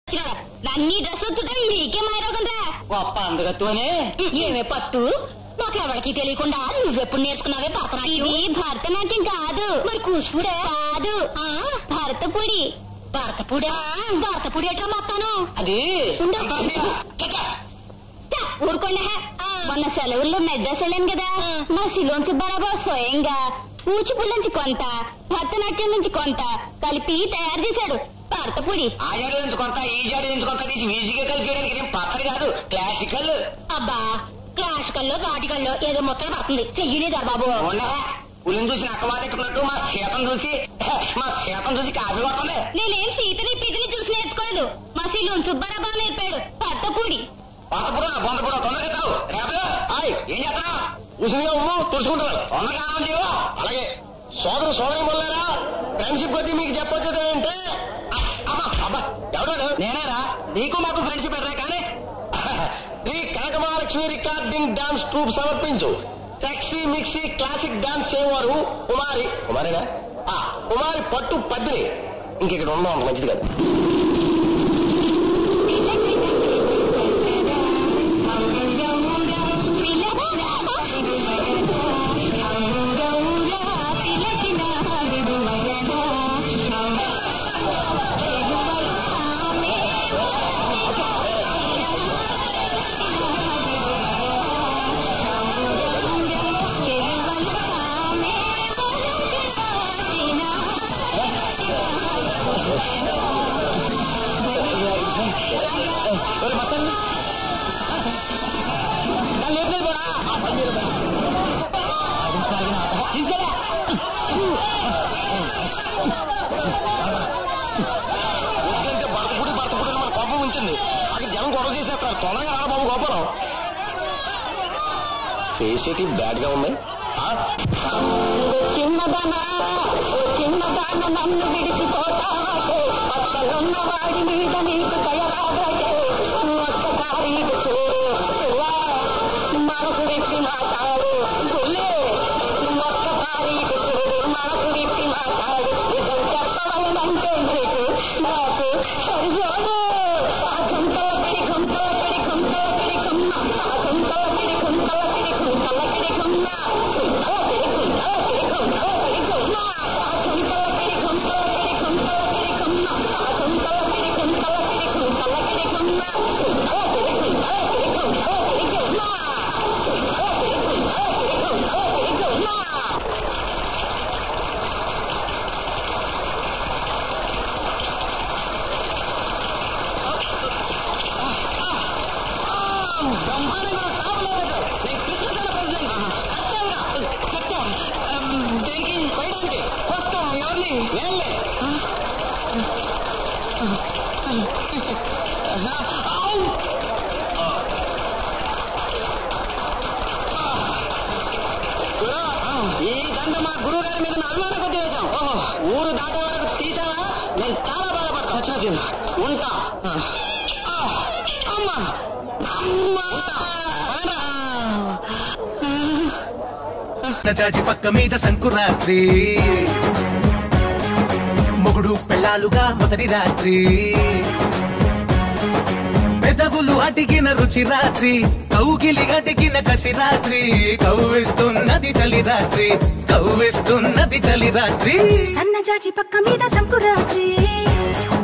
అన్ని డ్రెస్ వస్తుంటే నీకే మాయరోగంరా గొప్ప అందుకతోనే ఏమే పత్తు మాకెవరికి తెలియకుండా నువ్వెప్పుడు నేర్చుకున్నావే భరతనాట్యం ఇది భరతనాట్యం కాదు మరి కూచిపూడే కాదు భరతపూడి భరతపూడా భరతపూడి ఎట్లా మొత్తాను అది ఉండు. ఛ, ఊరుకోండి హే. మొన్న సెలవుల్లో మెడ్రాస్ వెళ్ళాను కదా మా శిలోన్ సుబ్బారావు స్వయంగా కూచిపూడి నుంచి కొంత భరతనాట్యం నుంచి కొంత కలిపి తయారు చేశాడు భరతపూడి ఆ జాడి నుంచి కొంత ఈ జాడి నుంచి కొంత తీసి మ్యూజికల్ చేయడానికి ఏం పక్కన కాదు క్లాసికల్ అబ్బా క్లాసికల్లో వాటికల్లో ఏదో మొత్తం పడుతుంది చెయ్యలేదా బాబు ఉండవా పులిని చూసి నక్క మాటెట్టుకున్నట్టు మా సీతం చూసి మా సీతం చూసి కాఫీ కొట్టలే నేనేం సీతని పితిని చూసి నేర్చుకోలేదు మా శిలోన్ సుబ్బారావు నేర్పాడు భరతపూడి బొంతపుడు బొంతపుడు తొందరగా తావు రేపే ఆయ్ ఏం చేస్తున్నా ఉసిరిగా ఉమ్ము తుడుచుకుంటారు తొందరగా ఆనందం చేయవా అలాగే సోదరు సోదరి వల్లేరా ఫ్రెండ్షిప్ కొద్ది మీకు చెప్పొచ్చేది ఏంటంటే అబ్బా ఎవడాడు నేనేరా నీకు మాకు ఫ్రెండ్షిప్ ఎట్రా కానీ Sri Kanakamahalakshmi recording dance troupe సమర్పించు సెక్సీ మిక్సీ క్లాసిక్ డాన్స్ చేయవారు కుమారి కుమారినా ఆ, కుమారి పట్టు పద్మిని ఇంకెక్కడ ఉండడం అంత మంచిది కాదు ఒరే మొత్తం నా లేపు పోరా తీసుకెళ్ళా వద్దంటే భర్తపుడి భర్తపుడి మన కోపం ఉంచింది అక్కడ జనం గొడవ చేసేస్తారు తొందరగా రా బాబు గోపురం ఫేస్ ఏంటి బ్యాడ్ గా ఉంది ఆ? చిన్నదానా ఓ చిన్నదాన నన్ను విడిచిపోతావే పక్కనున్న వాడి మీద నీకు దయరాదే ఒక్కసారి ఇటు చూడు శివా, మనసు విప్పి మాట్లాడు పుల్లే ఒక్కసారి ఇటు చూడు మనసు విప్పి మాట్లాడు నిజం చెప్పవాలంటే నీకు నాకు సరిజోడు ఆ గుంతల పిడి గుంతల పిడి గుంతల పిడి గుమ్మ ఆ గుంతల పిడి గుంతల పిడి గుంతల పిడి గుమ్మ గుంతల పిడి గుంతల పిడి గుంతల పిడి గుమ్మ ఆ గుంతల పిడి గుంతల పిడి గుంతల పిడి గుమ్మ ఆ గుంతల పిడి గుంతల పిడి గుంతల పిడి గుమ్మ గుంతల పిడి గుంతల పిడి గుంతల పిడి గుమ్మ గుంతల పిడి గుంతల పిడి గుంతల పిడి గుమ్మ ఈ దండ మా గురువు గారి మీద నా అనుమానం కొద్ది వేశాం ఊరు దాటే వరకు తీసావా నేను చాలా బాధపడతా ఉంటా ఆ, అమ్మా అమ్మా ఉంటా. జాజి పక్క మీద సంకురాత్రి మొగుడు పెళ్ళాలుగా మొదటి రాత్రి పెదవులు అడిగిన రుచి రాత్రి కౌగిలి అడిగిన కసి రాత్రి కవ్విస్తున్నది చలి రాత్రి కవ్విస్తున్నది చలి రాత్రి సన్నజాజి పక్క మీద సంకురాత్రి